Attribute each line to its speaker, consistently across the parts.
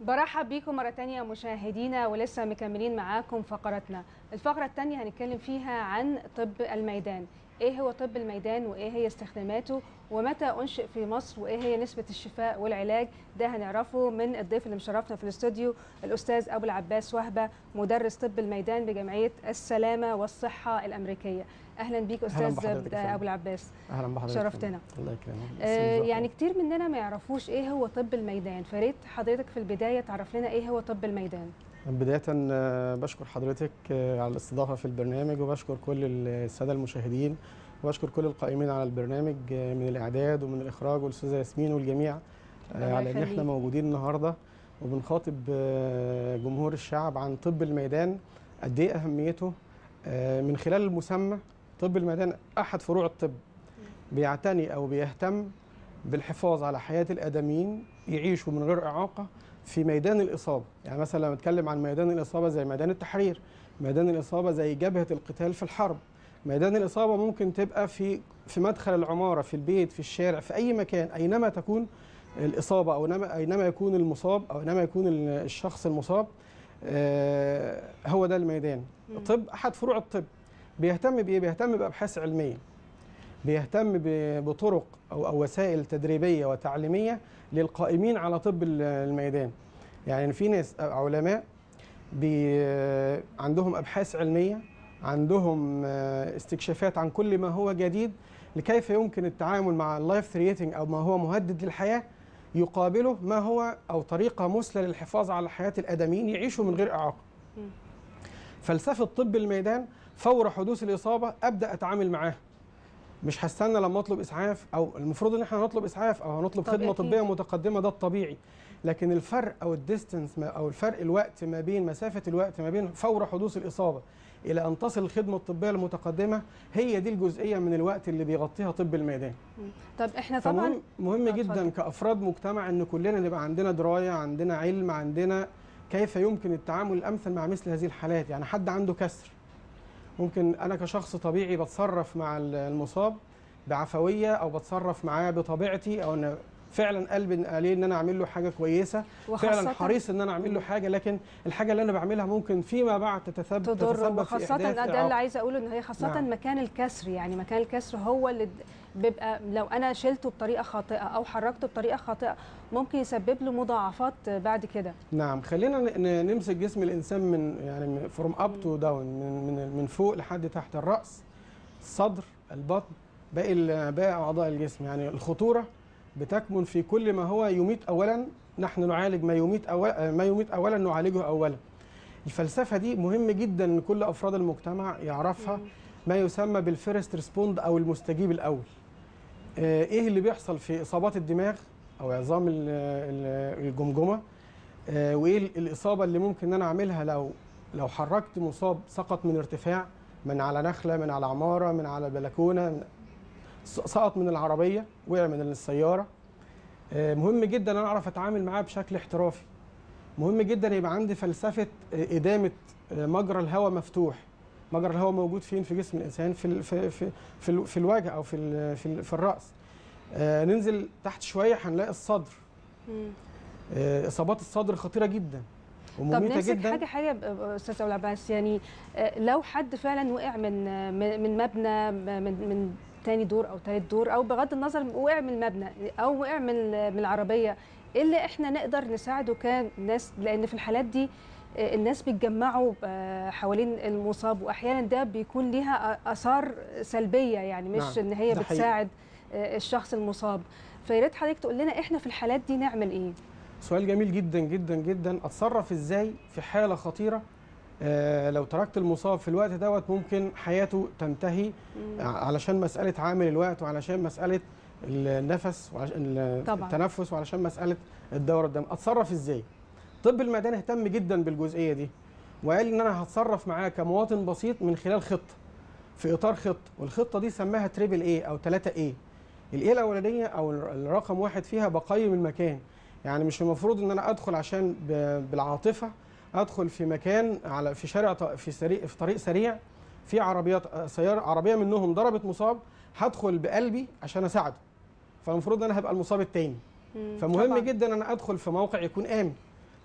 Speaker 1: برحب بيكم مرة تانية مشاهدينا ولسه مكملين معاكم فقرتنا الفقرة التانية هنتكلم فيها عن طب الميدان ايه هو طب الميدان وايه هي استخداماته ومتى انشئ في مصر وايه هي نسبة الشفاء والعلاج ده هنعرفه من الضيف اللي مشرفنا في الاستوديو الاستاذ ابو العباس وهبة مدرس طب الميدان بجمعية السلامة والصحة الامريكية اهلا بيك
Speaker 2: أهلاً
Speaker 1: استاذ
Speaker 2: بحضرتك يا فندم.
Speaker 1: ابو العباس
Speaker 2: اهلا بحضرتك
Speaker 1: شرفتنا.
Speaker 2: الله يكرمك
Speaker 1: آه يعني كتير مننا ما يعرفوش ايه هو طب الميدان فريت حضرتك في البداية تعرف لنا ايه هو طب الميدان
Speaker 2: بدايه آه، بشكر حضرتك آه، على الاستضافه في البرنامج وبشكر كل الساده المشاهدين وبشكر كل القائمين على البرنامج آه، من الاعداد ومن الاخراج والاستاذه ياسمين والجميع
Speaker 1: الله
Speaker 2: آه، على ان
Speaker 1: يخليك.
Speaker 2: احنا موجودين النهارده وبنخاطب آه، جمهور الشعب عن طب الميدان قد ايه اهميته آه، من خلال المسمى طب الميدان احد فروع الطب بيعتني او بيهتم بالحفاظ على حياه الادميين يعيشوا من غير اعاقه في ميدان الاصابه يعني مثلا لما نتكلم عن ميدان الاصابه زي ميدان التحرير ميدان الاصابه زي جبهه القتال في الحرب ميدان الاصابه ممكن تبقى في في مدخل العماره في البيت في الشارع في اي مكان اينما تكون الاصابه او اينما اينما يكون المصاب او اينما يكون ال- الشخص المصاب آه، هو ده الميدان
Speaker 1: مم.
Speaker 2: الطب احد فروع الطب بيهتم بايه بيهتم بابحاث علميه بيهتم ب- بطرق او او وسائل تدريبيه وتعليميه للقائمين على طب ال- الميدان يعني في ناس علماء بي عندهم ابحاث علميه عندهم آه، استكشافات عن كل ما هو جديد لكيف يمكن التعامل مع اللايف ثريتنج او ما هو مهدد للحياه يقابله ما هو او طريقه مثلى للحفاظ على حياه الادميين يعيشوا من غير اعاقه.
Speaker 1: مم.
Speaker 2: فلسفه طب الميدان فور حدوث الاصابه ابدا اتعامل معاها. مش هستنى لما اطلب اسعاف او المفروض ان احنا هنطلب اسعاف او هنطلب
Speaker 1: طب
Speaker 2: خدمه
Speaker 1: أكيد.
Speaker 2: طبيه متقدمه ده الطبيعي لكن الفرق او الديستنس او الفرق الوقت ما بين مسافه الوقت ما بين فور حدوث الاصابه الى ان تصل الخدمه الطبيه المتقدمه هي دي الجزئيه من الوقت اللي بيغطيها طب الميدان
Speaker 1: طب احنا طبعا
Speaker 2: فمهم مهم
Speaker 1: آه،
Speaker 2: جدا
Speaker 1: اتفضل.
Speaker 2: كافراد مجتمع ان كلنا نبقى عندنا درايه عندنا علم عندنا كيف يمكن التعامل الامثل مع مثل هذه الحالات يعني حد عنده كسر ممكن انا كشخص طبيعي بتصرف مع المصاب بعفويه او بتصرف معاه بطبيعتي او انا فعلا قلبي عليه ان انا اعمل له حاجه كويسه فعلا
Speaker 1: وخاصة
Speaker 2: حريص ان انا اعمل له حاجه لكن الحاجه اللي انا بعملها ممكن فيما بعد تتسبب
Speaker 1: تضر
Speaker 2: تتسبب في
Speaker 1: وخاصة
Speaker 2: احداث
Speaker 1: ده اللي
Speaker 2: إعاقة.
Speaker 1: عايزة أقوله إن هي خاصة
Speaker 2: نعم.
Speaker 1: مكان الكسر يعني مكان الكسر هو اللي د- بيبقى لو أنا شلته بطريقة خاطئة أو حركته بطريقة خاطئة ممكن يسبب له مضاعفات بعد كده
Speaker 2: نعم خلينا ن- ن- نمسك جسم الانسان من يعني فروم اب تو داون من من من فوق لحد تحت الراس الصدر البطن باقي ال- باقي اعضاء الجسم يعني الخطوره بتكمن في كل ما هو يميت اولا نحن نعالج ما يميت اولا ما يميت اولا نعالجه اولا الفلسفه دي مهم جدا ان كل افراد المجتمع يعرفها ما يسمى بالفيرست ريسبوند او المستجيب الاول آه، ايه اللي بيحصل في اصابات الدماغ او عظام ال- ال- الجمجمه آه، وايه ال- الاصابه اللي ممكن ان انا اعملها لو لو حركت مصاب سقط من ارتفاع من على نخله من على عماره من على بلكونه من س- سقط من العربيه وقع من السياره آه، مهم جدا ان انا اعرف اتعامل معاه بشكل احترافي مهم جدا يبقى عندي فلسفه آه، ادامه آه، مجرى الهواء مفتوح مجرى الهواء موجود فين في جسم الانسان في ال- في في في, ال- في الوجه او في ال- في, ال- في الراس آه، ننزل تحت شويه هنلاقي الصدر
Speaker 1: مم.
Speaker 2: آه، اصابات الصدر خطيره جدا
Speaker 1: طب
Speaker 2: ومميته
Speaker 1: نمسك
Speaker 2: جدا
Speaker 1: حاجة حاجة ب- استاذ أبو العباس يعني آه، لو حد فعلا وقع من آه، من من مبنى من من تاني دور او تالت دور او بغض النظر وقع من المبنى او وقع من من العربيه ايه اللي احنا نقدر نساعده كناس لان في الحالات دي آه، الناس بيتجمعوا آه، حوالين المصاب واحيانا ده بيكون ليها آ- اثار سلبيه يعني مش
Speaker 2: نعم،
Speaker 1: ان هي
Speaker 2: ده حقيقي.
Speaker 1: بتساعد آه، الشخص المصاب فيا ريت حضرتك تقول لنا احنا في الحالات دي نعمل ايه
Speaker 2: سؤال جميل جدا جدا جدا اتصرف ازاي في حاله خطيره آه لو تركت المصاب في الوقت دوت ممكن حياته تنتهي
Speaker 1: مم.
Speaker 2: علشان مساله عامل الوقت وعلشان مساله النفس وعشان
Speaker 1: طبعاً.
Speaker 2: التنفس وعلشان مساله الدوره الدم اتصرف ازاي طب الميدان اهتم جدا بالجزئيه دي وقال ان انا هتصرف معاه كمواطن بسيط من خلال خطه في اطار خطه والخطه دي سماها تريبل اي او 3 اي الايه الاولانيه او الرقم واحد فيها بقيم المكان يعني مش المفروض ان انا ادخل عشان ب- بالعاطفه ادخل في مكان على في شارع ط- في سريع في طريق سريع في عربيات آه، سياره عربيه منهم ضربت مصاب هدخل بقلبي عشان اساعده فالمفروض ان انا هبقى المصاب التاني
Speaker 1: مم.
Speaker 2: فمهم
Speaker 1: طبعاً.
Speaker 2: جدا ان انا ادخل في موقع يكون امن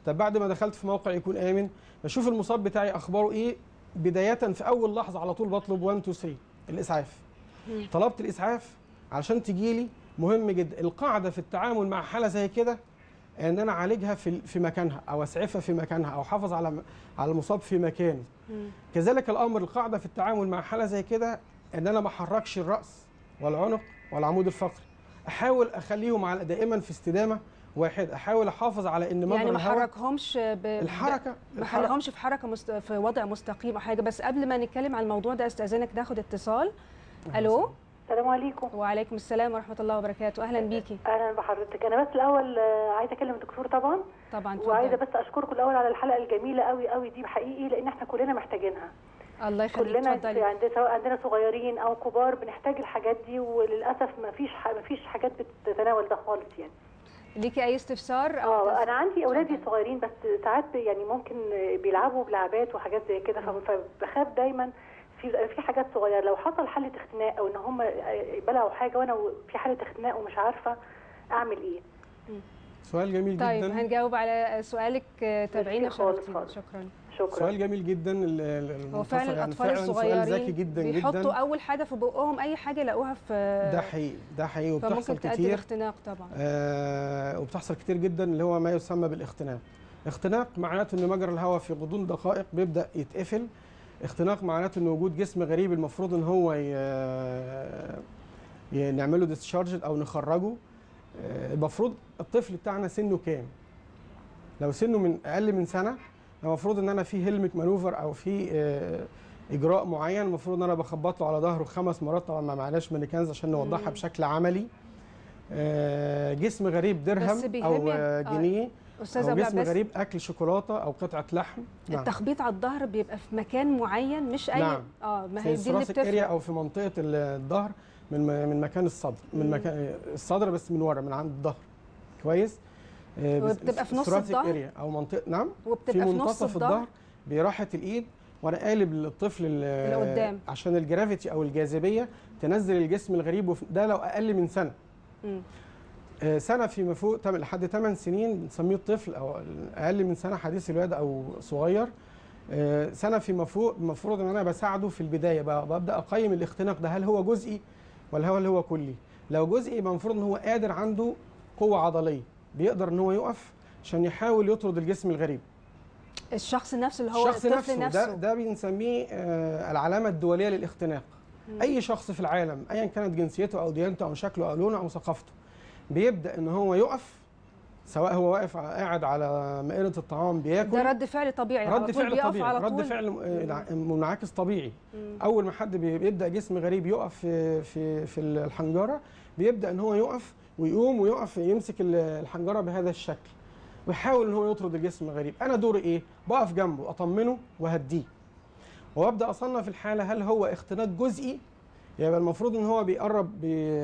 Speaker 2: طب بعد ما دخلت في موقع يكون امن بشوف المصاب بتاعي اخباره ايه بدايه في اول لحظه على طول بطلب 1 2 3 الاسعاف
Speaker 1: مم.
Speaker 2: طلبت الاسعاف علشان تجي لي مهم جدا القاعده في التعامل مع حاله زي كده ان انا اعالجها في في مكانها او اسعفها في مكانها او احافظ على على المصاب في مكانه
Speaker 1: مم.
Speaker 2: كذلك الامر القاعده في التعامل مع حاله زي كده ان انا ما احركش الراس والعنق والعمود الفقري احاول اخليهم على دائما في استدامه واحد احاول احافظ على ان مجرى
Speaker 1: يعني ما
Speaker 2: الهواء
Speaker 1: حركهمش ب...
Speaker 2: الحركه
Speaker 1: ما
Speaker 2: الحركه
Speaker 1: خليهمش في حركه مست... في وضع مستقيم او حاجه بس قبل ما نتكلم عن الموضوع ده استاذنك ناخد اتصال الو
Speaker 3: السلام عليكم
Speaker 1: وعليكم السلام ورحمه الله وبركاته اهلا بيكي
Speaker 3: اهلا بحضرتك انا بس الاول آه، عايزه اكلم الدكتور طبعا
Speaker 1: طبعا
Speaker 3: وعايزه
Speaker 1: اتفضل
Speaker 3: بس اشكركم الاول على الحلقه الجميله قوي قوي دي حقيقي لان احنا كلنا محتاجينها
Speaker 1: الله يخليك
Speaker 3: كلنا في
Speaker 1: اتفضلي
Speaker 3: عندنا سواء عندنا صغيرين او كبار بنحتاج الحاجات دي وللاسف ما فيش ما فيش حاجات بتتناول ده خالص يعني
Speaker 1: ليكي اي استفسار او
Speaker 3: اه
Speaker 1: تس-
Speaker 3: انا عندي اولادي
Speaker 1: اتفضلي.
Speaker 3: صغيرين بس ساعات يعني ممكن بيلعبوا بلعبات وحاجات زي كده ف- فبخاف دايما في في حاجات صغيره لو حصل حاله اختناق او ان هم بلعوا حاجه وانا في حاله اختناق ومش عارفه اعمل ايه
Speaker 2: سؤال جميل
Speaker 1: طيب
Speaker 2: جدا
Speaker 1: هنجاوب على سؤالك آه، تابعينا
Speaker 3: خالص
Speaker 1: شرفتينا
Speaker 3: خالص.
Speaker 1: شكرا
Speaker 3: شكرا
Speaker 2: سؤال جميل جدا ال- ال-
Speaker 1: هو
Speaker 2: المنتصر
Speaker 1: فعلا
Speaker 2: يعني
Speaker 1: الاطفال
Speaker 2: فعلا سؤال ذكي
Speaker 1: الصغيرين
Speaker 2: جدا
Speaker 1: بيحطوا
Speaker 2: جدا
Speaker 1: اول حاجه في بقهم اي حاجه يلاقوها في
Speaker 2: ده حقيقي ده حقيقي وبتحصل
Speaker 1: فممكن تؤدي
Speaker 2: كتير
Speaker 1: لاختناق طبعا
Speaker 2: آه وبتحصل كتير جدا اللي هو ما يسمى بالاختناق اختناق معناته ان مجرى الهواء في غضون دقائق بيبدا يتقفل اختناق معناته ان وجود جسم غريب المفروض ان هو ي... ي... نعمله ديسشارج او نخرجه آه، المفروض الطفل بتاعنا سنه كام لو سنه من اقل من سنه المفروض ان انا في هيلمت مانوفر او في آه، اجراء معين المفروض ان انا بخبط له على ظهره خمس مرات طبعا ما معناش مانيكانز عشان نوضحها
Speaker 1: مم.
Speaker 2: بشكل عملي آه، جسم غريب
Speaker 1: بس
Speaker 2: درهم
Speaker 1: بيهم
Speaker 2: او
Speaker 1: يعني-
Speaker 2: آه،
Speaker 1: آه،
Speaker 2: جنيه
Speaker 1: استاذ
Speaker 2: او
Speaker 1: ابو
Speaker 2: جسم
Speaker 1: العباس
Speaker 2: غريب اكل شوكولاته او قطعه لحم نعم
Speaker 1: التخبيط على الظهر بيبقى في مكان معين مش اي
Speaker 2: نعم.
Speaker 1: اه ما
Speaker 2: في
Speaker 1: هي دي اللي
Speaker 2: الثوراسيك اريا
Speaker 1: بتفرق
Speaker 2: او في منطقه ال- الظهر من م- من مكان الصدر من
Speaker 1: مم.
Speaker 2: مكان الصدر بس من ورا من عند الظهر كويس آه، بس-
Speaker 1: وبتبقى في نص
Speaker 2: الثوراسيك
Speaker 1: الظهر؟
Speaker 2: اريا او منطقه نعم
Speaker 1: وبتبقى
Speaker 2: في
Speaker 1: في نص
Speaker 2: منتصف
Speaker 1: الظهر
Speaker 2: الظهر براحه الايد وانا قالب للطفل ال-
Speaker 1: لقدام.
Speaker 2: عشان الجرافيتي او الجاذبيه تنزل الجسم الغريب وف- ده لو اقل من سنه
Speaker 1: مم.
Speaker 2: آه، سنه فيما فوق تم- لحد 8 سنين بنسميه الطفل او اقل من سنه حديث الولاده او صغير آه، سنه فيما فوق المفروض ان انا بساعده في البدايه بقى ببدا اقيم الاختناق ده هل هو جزئي ولا هل هو كلي لو جزئي يبقى المفروض ان هو قادر عنده قوه عضليه بيقدر ان هو يقف عشان يحاول يطرد الجسم الغريب
Speaker 1: الشخص نفسه اللي هو
Speaker 2: الشخص
Speaker 1: الطفل
Speaker 2: نفسه,
Speaker 1: نفسه
Speaker 2: ده ده بنسميه آه، العلامه الدوليه للاختناق
Speaker 1: مم.
Speaker 2: اي شخص في العالم ايا كانت جنسيته او ديانته او شكله او لونه او ثقافته بيبدا ان هو يقف سواء هو واقف ع- قاعد على مائده الطعام بياكل
Speaker 1: ده رد فعل طبيعي على
Speaker 2: رد
Speaker 1: طول
Speaker 2: فعل
Speaker 1: بيقف
Speaker 2: طبيعي
Speaker 1: على
Speaker 2: رد
Speaker 1: طول
Speaker 2: فعل م- آه، منعكس طبيعي
Speaker 1: مم.
Speaker 2: اول ما حد بي- بيبدا جسم غريب يقف في في في الحنجره بيبدا ان هو يقف ويقوم ويقف يمسك ال- الحنجره بهذا الشكل ويحاول ان هو يطرد الجسم الغريب انا دوري ايه بقف جنبه اطمنه واهديه وابدا اصنف الحاله هل هو اختناق جزئي يبقى المفروض ان هو بيقرب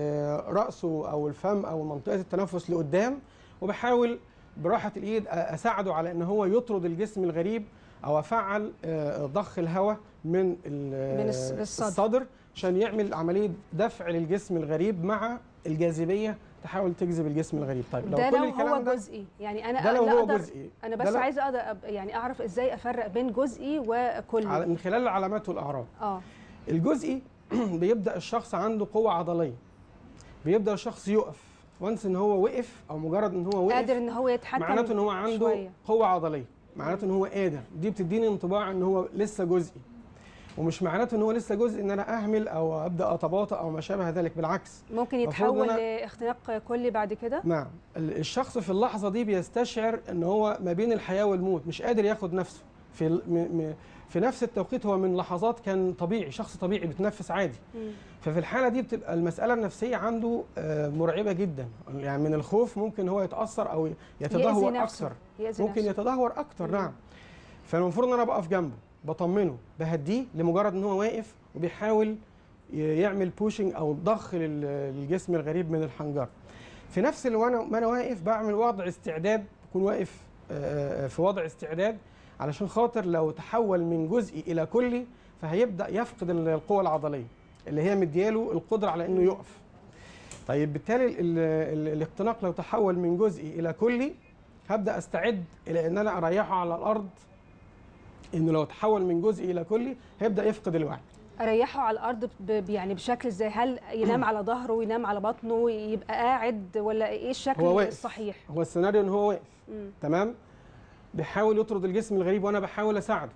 Speaker 2: براسه او الفم او منطقه التنفس لقدام وبحاول براحه الايد أ- اساعده على ان هو يطرد الجسم الغريب او افعل آه، ضخ الهواء من ال-
Speaker 1: من الس- الصدر.
Speaker 2: الصدر عشان يعمل عمليه دفع للجسم الغريب مع الجاذبيه تحاول تجذب الجسم الغريب طيب لو
Speaker 1: ده
Speaker 2: كل
Speaker 1: لو هو
Speaker 2: الكلام ده
Speaker 1: جزئي يعني انا
Speaker 2: ده لو
Speaker 1: لا
Speaker 2: هو
Speaker 1: أقدر
Speaker 2: جزئي
Speaker 1: انا
Speaker 2: ده
Speaker 1: بس
Speaker 2: لو-
Speaker 1: عايزه اقدر أب- يعني اعرف ازاي افرق بين جزئي وكلي
Speaker 2: على- من خلال العلامات والاعراض
Speaker 1: اه
Speaker 2: الجزئي بيبدا الشخص عنده قوه عضليه بيبدا الشخص يقف وانس ان هو وقف او مجرد ان هو وقف
Speaker 1: قادر ان هو يتحكم
Speaker 2: معناته ان هو عنده
Speaker 1: شوية.
Speaker 2: قوه عضليه معناته ان هو قادر دي بتديني انطباع ان هو لسه جزئي ومش معناته ان هو لسه جزء ان انا اهمل او ابدا اتباطا او ما شابه ذلك بالعكس
Speaker 1: ممكن
Speaker 2: المفروض
Speaker 1: يتحول
Speaker 2: إن
Speaker 1: لاختناق كلي بعد كده
Speaker 2: نعم ال- الشخص في اللحظه دي بيستشعر ان هو ما بين الحياه والموت مش قادر ياخد نفسه في ال- م- م- في نفس التوقيت هو من لحظات كان طبيعي شخص طبيعي بيتنفس عادي
Speaker 1: مم.
Speaker 2: ففي الحاله دي بتبقى المساله النفسيه عنده آه، مرعبه جدا يعني من الخوف ممكن هو يتاثر او
Speaker 1: يأذي
Speaker 2: يتدهور
Speaker 1: نفسه.
Speaker 2: اكتر
Speaker 1: يأذي
Speaker 2: ممكن
Speaker 1: نفسه.
Speaker 2: يتدهور اكتر
Speaker 1: مم.
Speaker 2: نعم فالمفروض ان انا بقف جنبه بطمنه بهديه لمجرد ان هو واقف وبيحاول ي- يعمل بوشنج او ضخ لل- للجسم الغريب من الحنجره في نفس اللي وانا ما انا واقف بعمل وضع استعداد بكون واقف آه، آه، في وضع استعداد علشان خاطر لو تحول من جزئي الى كلي فهيبدا يفقد ال- القوه العضليه اللي هي مدياله القدره على انه يقف طيب بالتالي ال- ال- الاختناق لو تحول من جزئي الى كلي هبدا استعد الى ان انا اريحه على الارض انه لو تحول من جزء الى كلي هيبدا يفقد الوعي
Speaker 1: اريحه على الارض ب- يعني بشكل ازاي هل ينام على ظهره ينام على بطنه يبقى قاعد ولا ايه الشكل
Speaker 2: هو واقف.
Speaker 1: الصحيح
Speaker 2: هو السيناريو ان هو واقف
Speaker 1: مم.
Speaker 2: تمام بيحاول يطرد الجسم الغريب وانا بحاول اساعده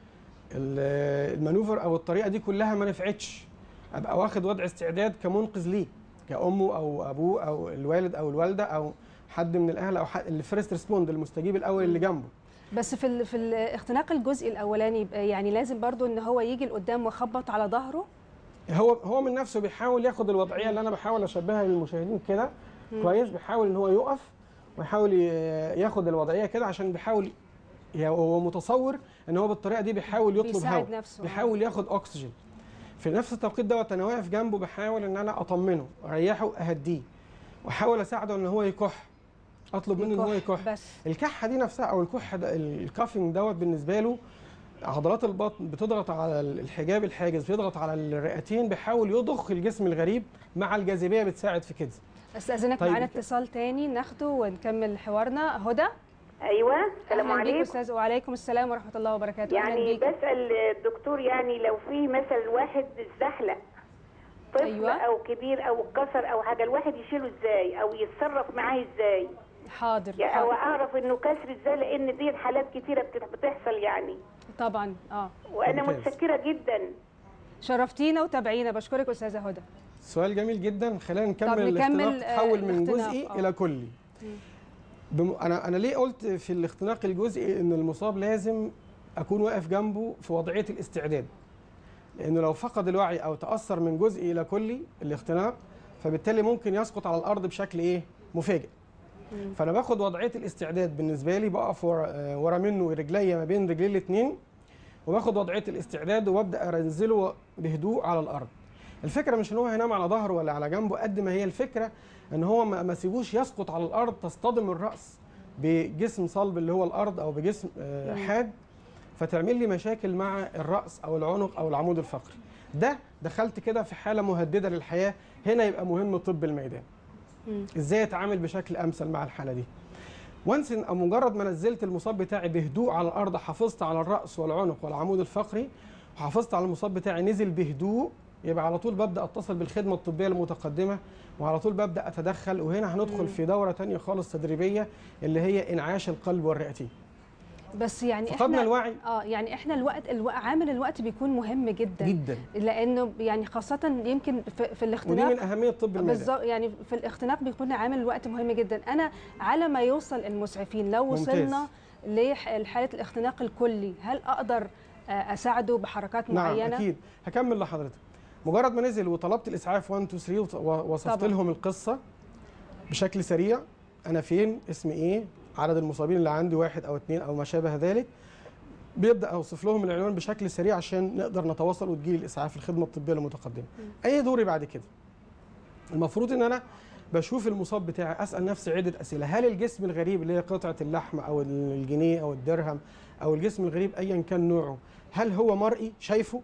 Speaker 2: ال- المانوفر او الطريقه دي كلها ما نفعتش ابقى واخد وضع استعداد كمنقذ ليه كامه او ابوه او الوالد او الوالده او حد من الاهل او حد الفيرست ريسبوند المستجيب الاول اللي جنبه
Speaker 1: بس في ال- في الاختناق الجزئي الاولاني يبقى يعني لازم برضو ان هو يجي لقدام ويخبط على ظهره
Speaker 2: هو هو من نفسه بيحاول ياخد الوضعيه اللي انا بحاول اشبهها للمشاهدين كده كويس بيحاول ان هو يقف ويحاول ي- ياخد الوضعيه كده عشان بيحاول يعني هو متصور ان هو بالطريقه دي بيحاول يطلب
Speaker 1: بيساعد
Speaker 2: هواء
Speaker 1: نفسه.
Speaker 2: بيحاول ياخد اكسجين في نفس التوقيت دوت انا واقف جنبه بحاول ان انا اطمنه اريحه اهديه واحاول اساعده ان هو يكح اطلب منه ان هو يكح
Speaker 1: بس
Speaker 2: الكحه دي نفسها او الكح ده الكافينج دوت بالنسبه له عضلات البطن بتضغط على الحجاب الحاجز بيضغط على الرئتين بيحاول يضخ الجسم الغريب مع الجاذبيه بتساعد في كده
Speaker 1: استاذنك
Speaker 2: طيب.
Speaker 1: معانا اتصال تاني ناخده ونكمل حوارنا هدى
Speaker 4: ايوه السلام
Speaker 1: أهلاً بيك
Speaker 4: عليكم
Speaker 1: استاذ وعليكم السلام ورحمه الله وبركاته أهلاً
Speaker 4: يعني
Speaker 1: بيك.
Speaker 4: بسال الدكتور يعني لو في مثلا واحد اتزحلق طفل
Speaker 1: أيوة.
Speaker 4: او كبير او اتكسر او حاجه الواحد يشيله ازاي او يتصرف معاه ازاي
Speaker 1: حاضر
Speaker 4: يعني او
Speaker 1: حاضر.
Speaker 4: اعرف انه كسر ازاي لان دي حالات كتيره بت- بتحصل يعني
Speaker 1: طبعا اه
Speaker 4: وانا
Speaker 2: ممتاز.
Speaker 4: متشكره جدا
Speaker 1: شرفتينا وتابعينا بشكرك استاذه هدى
Speaker 2: سؤال جميل جدا خلينا
Speaker 1: طب
Speaker 2: نكمل
Speaker 1: نكمل،
Speaker 2: الاختناق
Speaker 1: آه،
Speaker 2: تحول من
Speaker 1: الاختناق،
Speaker 2: جزئي
Speaker 1: آه.
Speaker 2: الى كلي بم... انا انا ليه قلت في الاختناق الجزئي ان المصاب لازم اكون واقف جنبه في وضعيه الاستعداد لانه لو فقد الوعي او تاثر من جزئي الى كلي الاختناق فبالتالي ممكن يسقط على الارض بشكل ايه مفاجئ فانا باخد وضعيه الاستعداد بالنسبه لي بقف ورا, آه، ورا منه رجليا ما بين رجلي الاثنين وباخد وضعيه الاستعداد وببدا انزله بهدوء على الارض الفكره مش ان هو هينام على ظهره ولا على جنبه قد ما هي الفكره ان هو ما ما سيبوش يسقط على الارض تصطدم الراس بجسم صلب اللي هو الارض او بجسم آه،
Speaker 1: مم.
Speaker 2: حاد فتعمل لي مشاكل مع الراس او العنق او العمود الفقري ده دخلت كده في حاله مهدده للحياه هنا يبقى مهم طب الميدان
Speaker 1: مم.
Speaker 2: ازاي اتعامل بشكل امثل مع الحاله دي وانس ان أو مجرد ما نزلت المصاب بتاعي بهدوء على الارض حافظت على الراس والعنق والعمود الفقري وحافظت على المصاب بتاعي نزل بهدوء يبقى على طول ببدا اتصل بالخدمه الطبيه المتقدمه وعلى طول ببدا اتدخل وهنا هندخل في دوره تانية خالص تدريبيه اللي هي انعاش القلب والرئتين
Speaker 1: بس يعني
Speaker 2: فقدنا
Speaker 1: احنا
Speaker 2: الوعي
Speaker 1: اه يعني احنا الوقت الو... عامل الوقت بيكون مهم جدا
Speaker 2: جدا
Speaker 1: لانه يعني خاصه يمكن في, في
Speaker 2: ودي
Speaker 1: الاختناق
Speaker 2: من اهميه طب الميدان
Speaker 1: بالظبط يعني في الاختناق بيكون عامل الوقت مهم جدا انا على ما يوصل المسعفين لو
Speaker 2: ممتاز.
Speaker 1: وصلنا لحاله الاختناق الكلي هل اقدر آه، اساعده بحركات
Speaker 2: نعم
Speaker 1: معينه
Speaker 2: اكيد هكمل لحضرتك مجرد ما نزل وطلبت الاسعاف 1 2 3 ووصفت
Speaker 1: طبعاً.
Speaker 2: لهم القصه بشكل سريع انا فين اسمي ايه عدد المصابين اللي عندي واحد او اثنين او ما شابه ذلك بيبدا اوصف لهم العنوان بشكل سريع عشان نقدر نتواصل وتجيلي الاسعاف الخدمه الطبيه المتقدمه اي دوري بعد كده المفروض ان انا بشوف المصاب بتاعي اسال نفسي عده اسئله هل الجسم الغريب اللي هي قطعه اللحم او الجنيه او الدرهم او الجسم الغريب ايا كان نوعه هل هو مرئي شايفه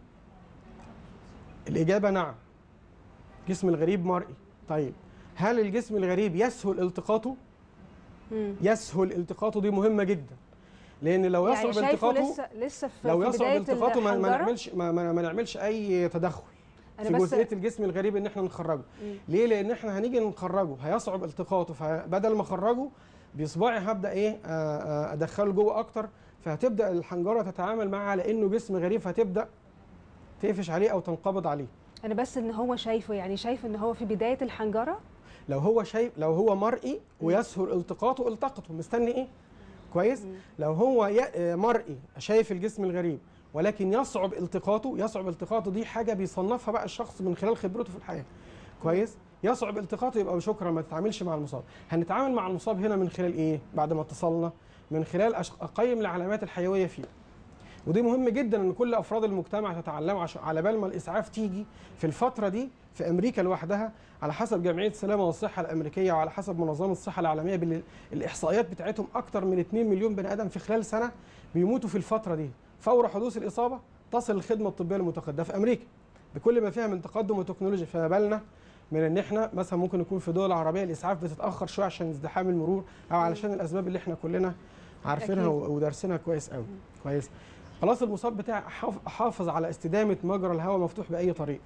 Speaker 2: الاجابه نعم جسم الغريب مرئي طيب هل الجسم الغريب يسهل التقاطه
Speaker 1: مم.
Speaker 2: يسهل التقاطه دي مهمه جدا لان لو
Speaker 1: يعني
Speaker 2: يصعب
Speaker 1: شايفه
Speaker 2: التقاطه
Speaker 1: لسه لسه في
Speaker 2: لو
Speaker 1: في
Speaker 2: يصعب
Speaker 1: بدايه
Speaker 2: التقاطه ما, ما
Speaker 1: الحنجرة؟
Speaker 2: نعملش ما, ما, ما نعملش اي تدخل
Speaker 1: أنا
Speaker 2: في
Speaker 1: بس-
Speaker 2: جزئيه الجسم الغريب ان احنا نخرجه
Speaker 1: مم.
Speaker 2: ليه لان احنا هنيجي نخرجه هيصعب التقاطه فبدل ما اخرجه باصبعي هبدا ايه آه، آه، ادخله جوه اكتر فهتبدا الحنجره تتعامل معاه على انه جسم غريب فهتبدا تقفش عليه او تنقبض عليه
Speaker 1: انا بس ان هو شايفه يعني شايف ان هو في بدايه الحنجره
Speaker 2: لو هو شايف لو هو مرئي ويسهل التقاطه التقطه مستني ايه كويس لو هو ي- آه، مرئي شايف الجسم الغريب ولكن يصعب التقاطه يصعب التقاطه دي حاجه بيصنفها بقى الشخص من خلال خبرته في الحياه كويس يصعب التقاطه يبقى شكرا ما تتعاملش مع المصاب هنتعامل مع المصاب هنا من خلال ايه بعد ما اتصلنا من خلال أش- اقيم العلامات الحيويه فيه ودي مهم جدا ان كل افراد المجتمع تتعلموا عشان على بال ما الاسعاف تيجي في الفتره دي في امريكا لوحدها على حسب جمعيه السلامه والصحه الامريكيه وعلى حسب منظمه الصحه العالميه بال- الاحصائيات بتاعتهم اكتر من 2 مليون بني ادم في خلال سنه بيموتوا في الفتره دي فور حدوث الاصابه تصل الخدمه الطبيه المتقدمه في امريكا بكل ما فيها من تقدم وتكنولوجيا فما بالنا من ان احنا مثلا ممكن يكون في دول عربيه الاسعاف بتتاخر شويه عشان ازدحام المرور او علشان الاسباب اللي احنا كلنا عارفينها
Speaker 1: أكيد.
Speaker 2: و- ودارسينها كويس قوي كويس خلاص المصاب بتاعي أحاف- احافظ على استدامه مجرى الهواء مفتوح باي طريق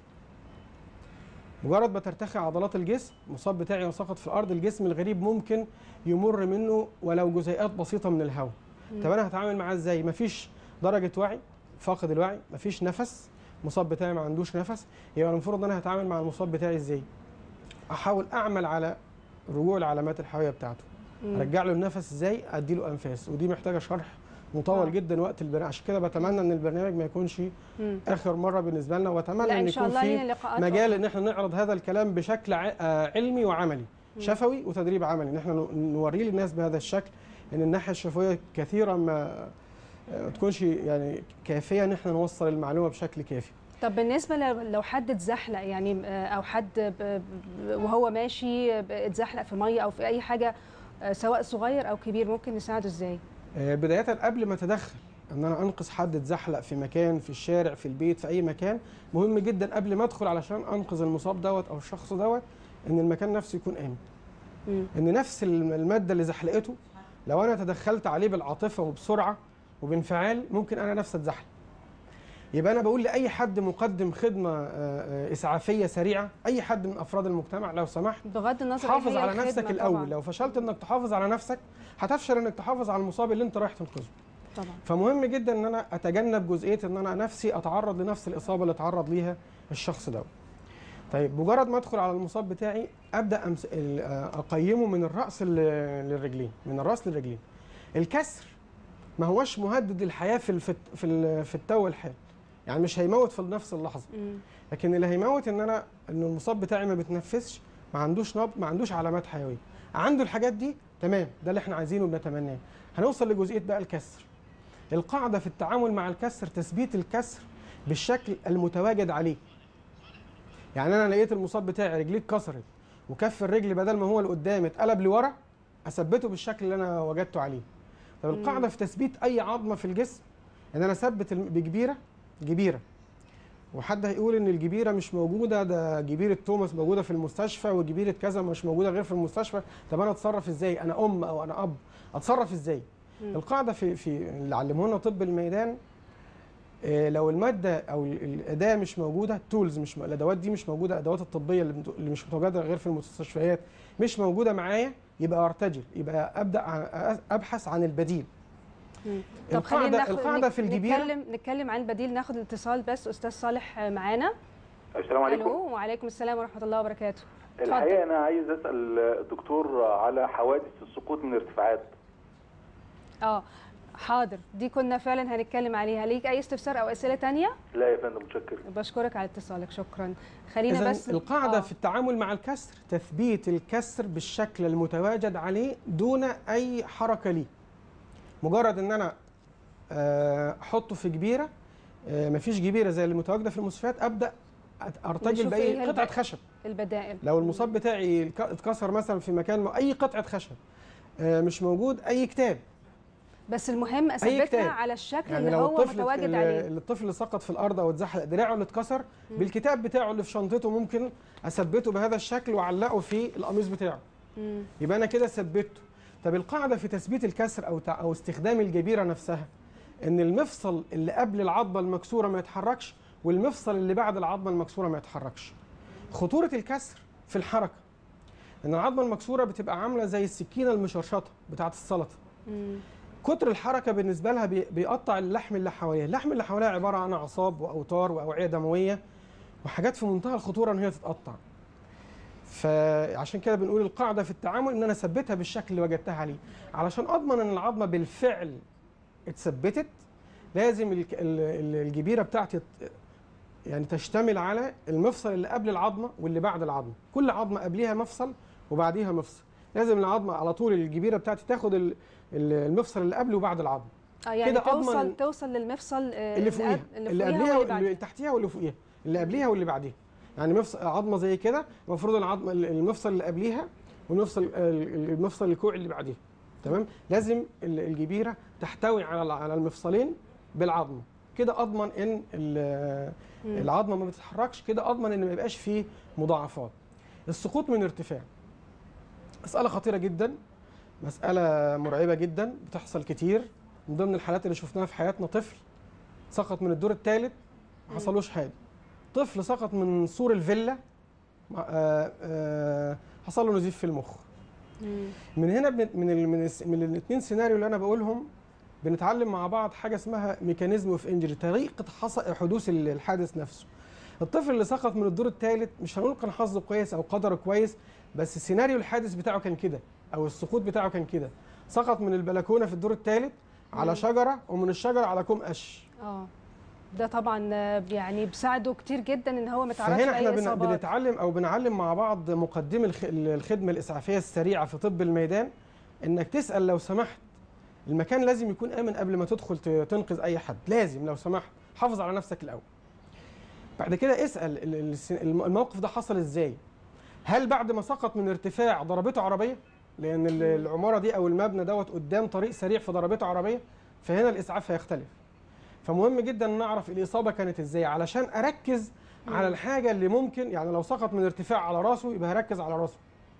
Speaker 2: مجرد ما ترتخي عضلات الجسم المصاب بتاعي وسقط في الارض الجسم الغريب ممكن يمر منه ولو جزيئات بسيطه من الهواء طب انا هتعامل معاه ازاي مفيش درجه وعي فاقد الوعي مفيش نفس المصاب بتاعي ما عندوش نفس يبقى المفروض ان انا هتعامل مع المصاب بتاعي ازاي احاول اعمل على رجوع العلامات الحيويه بتاعته
Speaker 1: مم.
Speaker 2: ارجع له النفس ازاي ادي له انفاس ودي محتاجه شرح مطول
Speaker 1: آه.
Speaker 2: جدا وقت البرنامج عشان كده بتمنى ان البرنامج ما يكونش
Speaker 1: مم.
Speaker 2: اخر مره بالنسبه لنا واتمنى
Speaker 1: لا
Speaker 2: ان
Speaker 1: ان شاء
Speaker 2: يكون
Speaker 1: الله
Speaker 2: في
Speaker 1: لينا لقاءات
Speaker 2: مجال
Speaker 1: أخرى.
Speaker 2: ان احنا نعرض هذا الكلام بشكل ع- آه، علمي وعملي شفوي وتدريب عملي ان احنا ن- نوريه للناس بهذا الشكل ان الناحيه الشفويه كثيرا ما آه، ما تكونش يعني كافيه ان احنا نوصل المعلومه بشكل كافي
Speaker 1: طب بالنسبه لو- لو حد اتزحلق يعني آه، او حد ب- ب- وهو ماشي ب- اتزحلق في ميه او في اي حاجه آه، سواء صغير او كبير ممكن نساعده ازاي
Speaker 2: آه، بدايه قبل ما اتدخل ان انا انقذ حد اتزحلق في مكان في الشارع في البيت في اي مكان مهم جدا قبل ما ادخل علشان انقذ المصاب دوت او الشخص دوت ان المكان نفسه يكون امن
Speaker 1: مم.
Speaker 2: ان نفس الم- الماده اللي زحلقته لو انا تدخلت عليه بالعاطفه وبسرعه وبانفعال ممكن انا نفسي اتزحلق يبقى انا بقول لاي حد مقدم خدمه آه، آه، اسعافيه سريعه اي حد من افراد المجتمع لو سمحت
Speaker 1: بغض النظر إيه
Speaker 2: حافظ
Speaker 1: هي
Speaker 2: على
Speaker 1: الخدمة
Speaker 2: نفسك
Speaker 1: طبعاً.
Speaker 2: الاول لو فشلت انك تحافظ على نفسك هتفشل انك تحافظ على المصاب اللي انت رايح تنقذه
Speaker 1: طبعا
Speaker 2: فمهم جدا ان انا اتجنب جزئيه ان انا نفسي اتعرض لنفس الاصابه اللي اتعرض ليها الشخص ده طيب مجرد ما ادخل على المصاب بتاعي ابدا أمس... ال- آه، اقيمه من الراس لل- للرجلين من الراس للرجلين الكسر ما هوش مهدد للحياه في الف... في ال... في التو الحال يعني مش هيموت في نفس اللحظه
Speaker 1: مم.
Speaker 2: لكن اللي هيموت ان انا ان المصاب بتاعي ما بيتنفسش ما عندوش نبض ما عندوش علامات حيويه عنده الحاجات دي تمام ده اللي احنا عايزينه وبنتمناه هنوصل لجزئيه بقى الكسر القاعده في التعامل مع الكسر تثبيت الكسر بالشكل المتواجد عليه يعني انا لقيت المصاب بتاعي رجليه اتكسرت وكف الرجل بدل ما هو لقدام اتقلب لورا اثبته بالشكل اللي انا وجدته عليه طب
Speaker 1: مم.
Speaker 2: القاعده في تثبيت اي عظمه في الجسم ان انا اثبت الم- بجبيره جبيره وحد هيقول ان الجبيره مش موجوده ده جبيره توماس موجوده في المستشفى وجبيره كذا مش موجوده غير في المستشفى طب انا اتصرف ازاي انا ام او انا اب اتصرف ازاي
Speaker 1: مم.
Speaker 2: القاعده في في اللي علمونا طب الميدان آه، لو الماده او ال- الاداه مش موجوده التولز مش م- الادوات دي مش موجوده الادوات الطبيه اللي مت- اللي مش متواجده غير في المستشفيات مش موجوده معايا يبقى ارتجل يبقى ابدا ع- ابحث عن البديل
Speaker 1: مم. طب خلينا
Speaker 2: القاعده
Speaker 1: ناخد
Speaker 2: القاعده
Speaker 1: نك-
Speaker 2: في الجبيره
Speaker 1: نتكلم نتكلم عن البديل ناخد الاتصال بس استاذ صالح آه، معانا
Speaker 5: السلام عليكم
Speaker 1: الو وعليكم السلام ورحمه الله وبركاته
Speaker 5: الحقيقه
Speaker 1: اتفضل
Speaker 5: انا عايز اسال الدكتور على حوادث السقوط من الارتفاعات
Speaker 1: اه حاضر دي كنا فعلا هنتكلم عليها ليك اي استفسار او اسئله تانية
Speaker 5: لا يا فندم متشكر
Speaker 1: بشكرك على اتصالك شكرا خلينا
Speaker 2: إذن
Speaker 1: بس
Speaker 2: القاعدة
Speaker 1: آه.
Speaker 2: في التعامل مع الكسر تثبيت الكسر بالشكل المتواجد عليه دون أي حركة ليه مجرد إن أنا آه، أحطه في جبيرة آه، مفيش جبيرة زي اللي متواجدة في المستشفيات أبدأ أت- أرتجل
Speaker 1: نشوف إيه
Speaker 2: بأي
Speaker 1: الب-
Speaker 2: قطعة خشب
Speaker 1: البدائل
Speaker 2: لو المصاب بتاعي الك- اتكسر مثلا في مكان ما- أي قطعة خشب آه، مش موجود أي كتاب
Speaker 1: بس المهم اثبتها
Speaker 2: كتاب.
Speaker 1: على الشكل
Speaker 2: يعني
Speaker 1: اللي
Speaker 2: لو
Speaker 1: هو
Speaker 2: الطفل
Speaker 1: متواجد
Speaker 2: اللي
Speaker 1: عليه
Speaker 2: اللي الطفل اللي سقط في الارض او اتزحلق دراعه اللي اتكسر بالكتاب بتاعه اللي في شنطته ممكن اثبته بهذا الشكل واعلقه في القميص بتاعه
Speaker 1: مم.
Speaker 2: يبقى انا كده ثبته طب القاعده في تثبيت الكسر او تع- او استخدام الجبيره نفسها ان المفصل اللي قبل العظمه المكسوره ما يتحركش والمفصل اللي بعد العظمه المكسوره ما يتحركش خطوره الكسر في الحركه ان العظمه المكسوره بتبقى عامله زي السكينه المشرشطه بتاعه السلطه
Speaker 1: مم.
Speaker 2: كتر الحركه بالنسبه لها بي- بيقطع اللحم اللي حواليها اللحم اللي حواليها عباره عن اعصاب واوتار واوعيه دمويه وحاجات في منتهى الخطوره ان هي تتقطع فعشان كده بنقول القاعده في التعامل ان انا اثبتها بالشكل اللي وجدتها عليه علشان اضمن ان العظمه بالفعل اتثبتت لازم الك- ال- ال- الجبيره بتاعتي ت- يعني تشتمل على المفصل اللي قبل العظمه واللي بعد العظمه كل عظمه قبليها مفصل وبعديها مفصل لازم العظمه على طول الجبيره بتاعتي تاخد ال- ال- المفصل اللي قبل وبعد العظمه
Speaker 1: اه يعني
Speaker 2: كده أضمن
Speaker 1: توصل
Speaker 2: ال-
Speaker 1: توصل للمفصل آه،
Speaker 2: اللي فوقيها
Speaker 1: قبل-
Speaker 2: اللي,
Speaker 1: اللي
Speaker 2: قبليها
Speaker 1: فوقيها واللي
Speaker 2: واللي
Speaker 1: بعديها
Speaker 2: تحتيها واللي فوقيها اللي قبليها واللي بعديها يعني مفصل عظمه زي كده المفروض العظمه المفصل اللي قبليها والمفصل ال- المفصل الكوعي اللي بعديها تمام لازم ال- الجبيره تحتوي على الع- على المفصلين بالعظمه كده اضمن ان ال-
Speaker 1: مم.
Speaker 2: العظمه ما بتتحركش كده اضمن ان ما يبقاش فيه مضاعفات السقوط من ارتفاع مساله خطيره جدا مساله مرعبه جدا بتحصل كتير من ضمن الحالات اللي شفناها في حياتنا طفل سقط من الدور الثالث ما حصلوش حاجه طفل سقط من سور الفيلا آه، آه، حصل له نزيف في المخ
Speaker 1: مم.
Speaker 2: من هنا بن- من ال من, الس- من الاثنين سيناريو اللي انا بقولهم بنتعلم مع بعض حاجه اسمها ميكانيزم اوف انجري طريقه حص- حدوث ال- الحادث نفسه الطفل اللي سقط من الدور الثالث مش هنقول كان حظه كويس او قدره كويس بس سيناريو الحادث بتاعه كان كده او السقوط بتاعه كان كده سقط من البلكونه في الدور الثالث على
Speaker 1: مم.
Speaker 2: شجره ومن الشجره على كوم قش
Speaker 1: اه ده طبعا آه، يعني بيساعده كتير جدا ان هو ما يتعرضش
Speaker 2: فهنا احنا
Speaker 1: لاي
Speaker 2: بن-
Speaker 1: اصابات
Speaker 2: بنتعلم او بنعلم مع بعض مقدمي الخ- الخدمه الاسعافيه السريعه في طب الميدان انك تسال لو سمحت المكان لازم يكون امن قبل ما تدخل ت- تنقذ اي حد لازم لو سمحت حافظ على نفسك الاول بعد كده اسال ال- ال- الس- الم- الموقف ده حصل ازاي هل بعد ما سقط من ارتفاع ضربته عربيه لان ال- العماره دي او المبنى دوت قدام طريق سريع فضربته عربيه فهنا الاسعاف هيختلف فمهم جدا نعرف الاصابه كانت ازاي علشان اركز على الحاجه اللي ممكن يعني لو سقط من ارتفاع على راسه يبقى هركز على راسه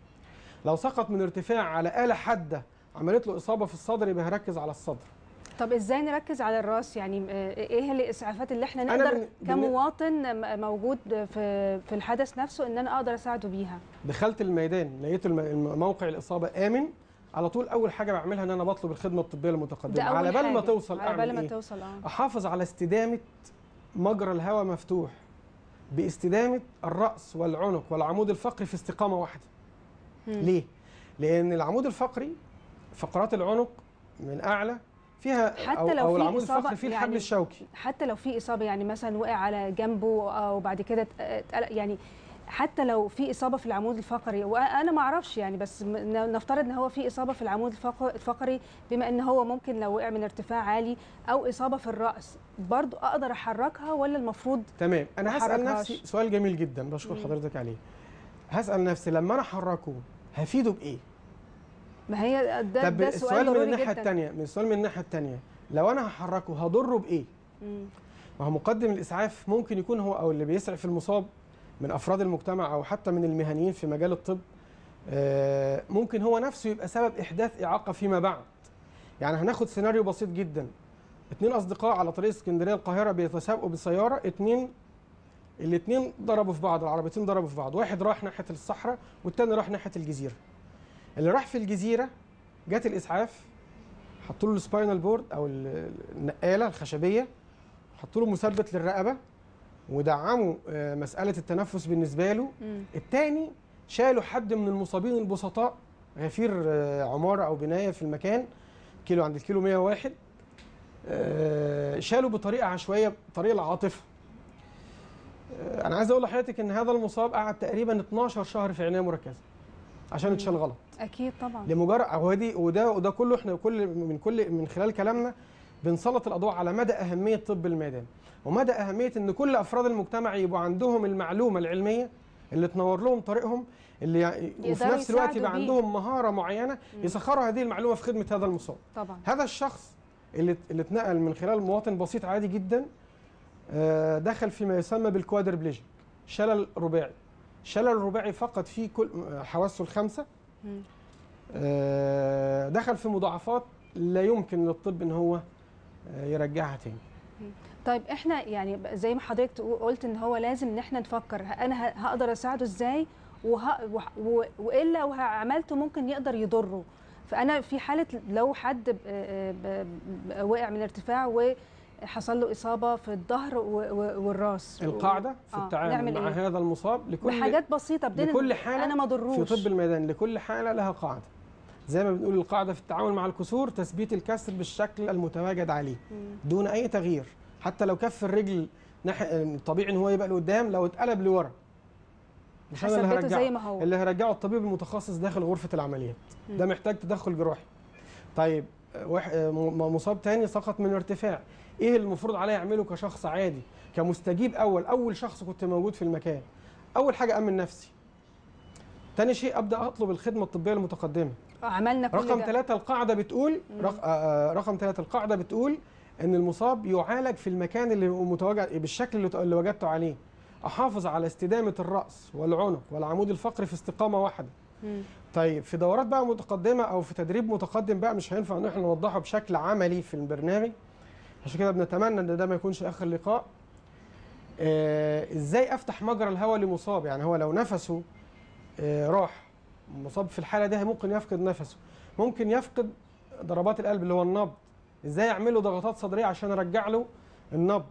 Speaker 2: لو سقط من ارتفاع على آلة حادة عملت له إصابة في الصدر يبقى هركز على الصدر
Speaker 1: طب ازاي نركز على الراس يعني آه، ايه الاسعافات اللي احنا
Speaker 2: أنا
Speaker 1: نقدر
Speaker 2: بن- بن-
Speaker 1: كمواطن م- موجود في في الحدث نفسه ان انا اقدر اساعده بيها
Speaker 2: دخلت الميدان لقيت الم- الم- موقع الإصابة آمن على طول أول حاجة بعملها إن أنا بطلب الخدمة الطبية
Speaker 1: ده
Speaker 2: المتقدمة
Speaker 1: اول
Speaker 2: على بال ما
Speaker 1: حاجة.
Speaker 2: توصل
Speaker 1: على بال
Speaker 2: أعمل
Speaker 1: ما
Speaker 2: إيه؟
Speaker 1: توصل اه
Speaker 2: أحافظ على استدامة مجرى الهواء مفتوح باستدامة الرأس والعنق والعمود الفقري في استقامة واحدة
Speaker 1: مم.
Speaker 2: ليه؟ لأن العمود الفقري فقرات العنق من أعلى فيها
Speaker 1: حتى
Speaker 2: أو,
Speaker 1: لو
Speaker 2: أو
Speaker 1: في
Speaker 2: العمود
Speaker 1: إصابة
Speaker 2: الفقري فيه الحبل
Speaker 1: يعني
Speaker 2: الشوكي
Speaker 1: حتى لو في اصابه يعني مثلا وقع على جنبه او بعد كده ات- اتقلق يعني حتى لو في اصابه في العمود الفقري وانا ما اعرفش يعني بس م- ن- نفترض ان هو في اصابه في العمود الفق- الفقري بما ان هو ممكن لو وقع من ارتفاع عالي او اصابه في الراس برضو اقدر احركها ولا المفروض
Speaker 2: تمام انا
Speaker 1: ما
Speaker 2: هسال
Speaker 1: حركهاش.
Speaker 2: نفسي سؤال جميل جدا بشكر
Speaker 1: مم.
Speaker 2: حضرتك عليه هسال نفسي لما انا احركه هفيده بايه
Speaker 1: ما هي ده
Speaker 2: طب
Speaker 1: ده
Speaker 2: السؤال
Speaker 1: سؤال
Speaker 2: من
Speaker 1: ضروري
Speaker 2: الناحيه
Speaker 1: جدا
Speaker 2: الثانيه من السؤال من الناحيه الثانيه لو انا هحركه هضره بايه
Speaker 1: مم.
Speaker 2: ما هو مقدم الاسعاف ممكن يكون هو او اللي بيسعف المصاب من افراد المجتمع او حتى من المهنيين في مجال الطب آه، ممكن هو نفسه يبقى سبب احداث اعاقه فيما بعد يعني هناخد سيناريو بسيط جدا اتنين اصدقاء على طريق اسكندريه القاهره بيتسابقوا بسياره اتنين الاتنين ضربوا في بعض العربيتين ضربوا في بعض واحد راح ناحيه الصحراء والتاني راح ناحيه الجزيره اللي راح في الجزيره جت الاسعاف حطوا له السباينال بورد او ال- النقاله الخشبيه حطوا له مثبت للرقبه ودعموا آه، مساله التنفس بالنسبه له
Speaker 1: مم.
Speaker 2: الثاني شالوا حد من المصابين البسطاء غفير آه، عماره او بنايه في المكان كيلو عند الكيلو 101 آه، شالوا بطريقه عشوائيه بطريقه العاطفه آه، انا عايز اقول لحضرتك ان هذا المصاب قعد تقريبا 12 شهر في عنايه مركزه عشان
Speaker 1: مم.
Speaker 2: اتشال غلط
Speaker 1: اكيد طبعا
Speaker 2: لمجرد هو دي وده وده كله احنا كل من كل من خلال كلامنا بنسلط الاضواء على مدى اهميه طب الميدان ومدى اهميه ان كل افراد المجتمع يبقوا عندهم المعلومه العلميه اللي تنور لهم طريقهم اللي يع- وفي
Speaker 1: يقدروا
Speaker 2: نفس الوقت يبقى
Speaker 1: يساعدوا بيه.
Speaker 2: عندهم مهاره معينه يسخروا هذه المعلومه في خدمه هذا المصاب
Speaker 1: طبعا
Speaker 2: هذا الشخص اللي اللي اتنقل من خلال مواطن بسيط عادي جدا آه، دخل فيما يسمى بالكوادربليجيك شلل رباعي شلل رباعي فقد فيه كل آه، حواسه الخمسه
Speaker 1: مم.
Speaker 2: آه، دخل في مضاعفات لا يمكن للطب ان هو آه، يرجعها تاني
Speaker 1: طيب احنا يعني زي ما حضرتك تقو- قلت ان هو لازم ان احنا نفكر ه- انا ه- هقدر اساعده ازاي وه... وه- و... والا لو عملته ممكن يقدر يضره فانا في حاله لو حد ب... ب... ب... وقع من ارتفاع وحصل له اصابه في الظهر و... و... والراس
Speaker 2: القاعده في
Speaker 1: آه،
Speaker 2: التعامل
Speaker 1: نعمل
Speaker 2: مع
Speaker 1: إيه؟
Speaker 2: هذا المصاب لكل
Speaker 1: بحاجات بسيطه بدين
Speaker 2: لكل حالة
Speaker 1: انا ما ضروش
Speaker 2: في طب الميدان لكل حاله لها قاعده زي ما بنقول القاعده في التعامل مع الكسور تثبيت الكسر بالشكل المتواجد عليه
Speaker 1: مم.
Speaker 2: دون اي تغيير حتى لو كف الرجل ناحيه طبيعي ان هو يبقى لقدام لو اتقلب لورا مش انا اللي
Speaker 1: هثبته
Speaker 2: هرجعه
Speaker 1: زي ما هو
Speaker 2: اللي هيرجعه الطبيب المتخصص داخل غرفه العمليات ده محتاج تدخل جراحي طيب آه، واحد آه، م- مصاب تاني سقط من ارتفاع ايه المفروض عليه اعمله كشخص عادي كمستجيب اول اول شخص كنت موجود في المكان اول حاجه امن نفسي تاني شيء ابدا اطلب الخدمه الطبيه المتقدمه
Speaker 1: عملنا كل
Speaker 2: رقم
Speaker 1: ده
Speaker 2: ثلاثة القاعدة بتقول رق... آه رقم ثلاثة القاعدة بتقول إن المصاب يعالج في المكان اللي هو متواجد بالشكل اللي, اللي وجدته عليه احافظ على استدامه الراس والعنق والعمود الفقري في استقامه واحده
Speaker 1: مم.
Speaker 2: طيب في دورات بقى متقدمه او في تدريب متقدم بقى مش هينفع ان احنا نوضحه بشكل عملي في البرنامج عشان كده بنتمنى ان ده ما يكونش اخر لقاء آه ازاي افتح مجرى الهواء لمصاب يعني هو لو نفسه آه راح مصاب في الحاله دي ممكن يفقد نفسه ممكن يفقد ضربات القلب اللي هو النبض ازاي اعمل له ضغطات صدريه عشان ارجع له النبض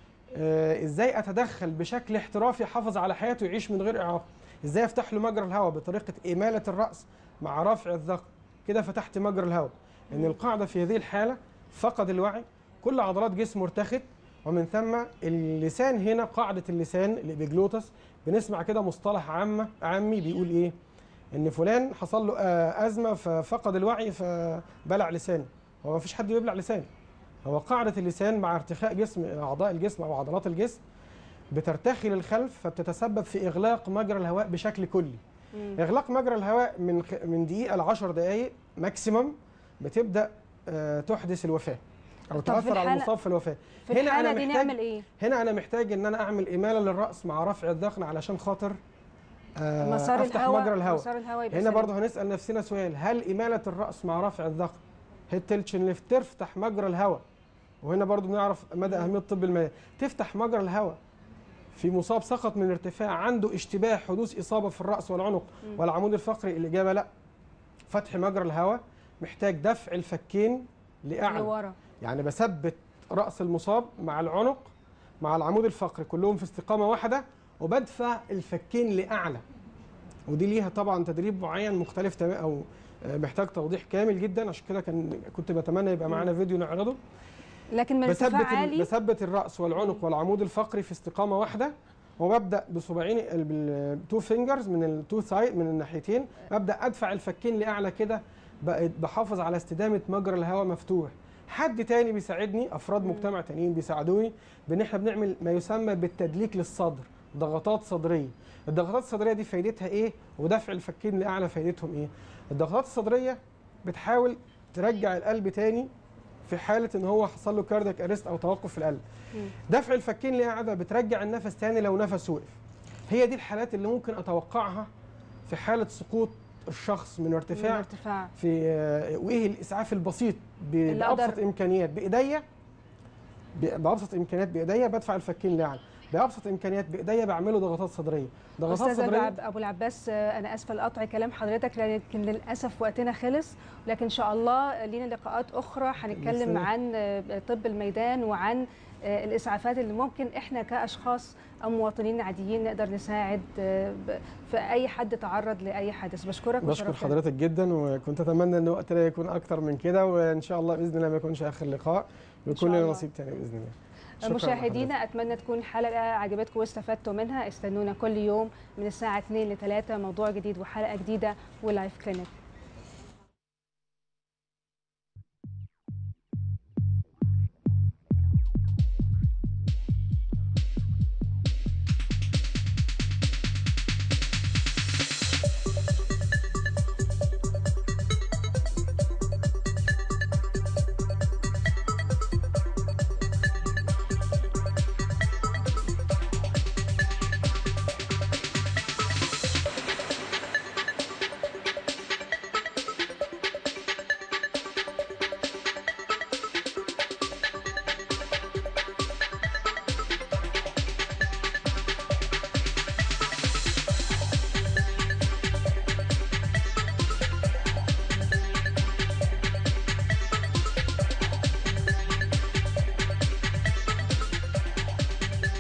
Speaker 2: آه ازاي اتدخل بشكل احترافي احافظ على حياته يعيش من غير اعاقه ازاي افتح له مجرى الهواء بطريقه اماله الراس مع رفع الذقن كده فتحت مجرى الهواء ان القاعده في هذه الحاله فقد الوعي كل عضلات جسمه ارتخت ومن ثم اللسان هنا قاعده اللسان الابيجلوتس بنسمع كده مصطلح عامه عامي بيقول ايه ان فلان حصل له آه، ازمه ففقد الوعي فبلع لسانه هو ما فيش حد بيبلع لسانه هو قاعده اللسان مع ارتخاء جسم اعضاء الجسم او عضلات الجسم بترتخي للخلف فبتتسبب في اغلاق مجرى الهواء بشكل كلي
Speaker 1: مم.
Speaker 2: اغلاق مجرى الهواء من خ- من دقيقه ل 10 دقائق ماكسيمم بتبدا آه، تحدث الوفاه او
Speaker 1: طب في
Speaker 2: تاثر على
Speaker 1: الحالة-
Speaker 2: المصاب في الوفاه
Speaker 1: في
Speaker 2: هنا
Speaker 1: الحاله
Speaker 2: أنا
Speaker 1: دي
Speaker 2: محتاج-
Speaker 1: نعمل ايه
Speaker 2: هنا انا محتاج ان انا اعمل اماله للراس مع رفع الذقن علشان خاطر آه،
Speaker 1: مسار
Speaker 2: افتح
Speaker 1: الهواء
Speaker 2: مجرى الهواء
Speaker 1: مسار الهواء يبقى
Speaker 2: هنا
Speaker 1: سليم.
Speaker 2: برضه هنسال نفسنا سؤال هل اماله الراس مع رفع الذقن هي التلتشن ليفت تفتح مجرى الهواء وهنا برضه بنعرف مدى اهميه طب المياه تفتح مجرى الهواء في مصاب سقط من ارتفاع عنده اشتباه حدوث اصابه في الراس والعنق
Speaker 1: مم.
Speaker 2: والعمود الفقري الاجابه لا فتح مجرى الهواء محتاج دفع الفكين لاعلى
Speaker 1: لورا
Speaker 2: يعني بثبت راس المصاب مع العنق مع العمود الفقري كلهم في استقامه واحده وبدفع الفكين لاعلى ودي ليها طبعا تدريب معين مختلف تمام او آه، محتاج توضيح كامل جدا عشان كده كان كنت بتمنى يبقى معانا فيديو نعرضه
Speaker 1: لكن من
Speaker 2: بثبت
Speaker 1: ارتفاع
Speaker 2: ال-
Speaker 1: عالي
Speaker 2: بثبت الراس والعنق والعمود الفقري في استقامه واحده وببدا بصباعين بالتو فينجرز من التو سايد من الناحيتين ابدا ادفع الفكين لاعلى كده بقيت بحافظ على استدامه مجرى الهواء مفتوح حد تاني بيساعدني افراد مجتمع تانيين بيساعدوني بان احنا بنعمل ما يسمى بالتدليك للصدر ضغطات صدريه الضغطات الصدريه دي فايدتها ايه ودفع الفكين لاعلى فايدتهم ايه الضغطات الصدريه بتحاول ترجع القلب تاني في حاله ان هو حصل له كاردياك اريست او توقف في القلب
Speaker 1: مم.
Speaker 2: دفع الفكين لاعلى بترجع النفس تاني لو نفس وقف هي دي الحالات اللي ممكن اتوقعها في حاله سقوط الشخص من
Speaker 1: من
Speaker 2: ارتفاع
Speaker 1: ارتفاع
Speaker 2: في آه، وايه الاسعاف البسيط ب-
Speaker 1: اللي
Speaker 2: بابسط
Speaker 1: أقدر-
Speaker 2: امكانيات بايديا ب- بابسط امكانيات بايديا بدفع الفكين لاعلى بابسط امكانيات بايديا بعمله ضغطات صدريه ضغطات
Speaker 1: استاذ
Speaker 2: صدريه
Speaker 1: العب- ابو العباس آه، انا اسفه لقطع كلام حضرتك لكن للاسف وقتنا خلص لكن ان شاء الله لينا لقاءات اخرى هنتكلم
Speaker 2: بإذن
Speaker 1: عن آه، طب الميدان وعن آه، الاسعافات اللي ممكن احنا كاشخاص او مواطنين عاديين نقدر نساعد آه، ب- في اي حد تعرض لاي حادث بشكرك
Speaker 2: بشكر
Speaker 1: وشرفتنا.
Speaker 2: حضرتك جدا وكنت اتمنى ان وقتنا يكون اكتر من كده وان شاء الله باذن الله ما يكونش اخر لقاء ويكون
Speaker 1: شاء
Speaker 2: لنا
Speaker 1: الله.
Speaker 2: نصيب تاني باذن الله شكراً
Speaker 1: مشاهدينا
Speaker 2: لحضرتك.
Speaker 1: اتمنى تكون الحلقه عجبتكم واستفدتوا منها استنونا كل يوم من الساعه 2 ل 3 موضوع جديد وحلقه جديده ولايف كلينيك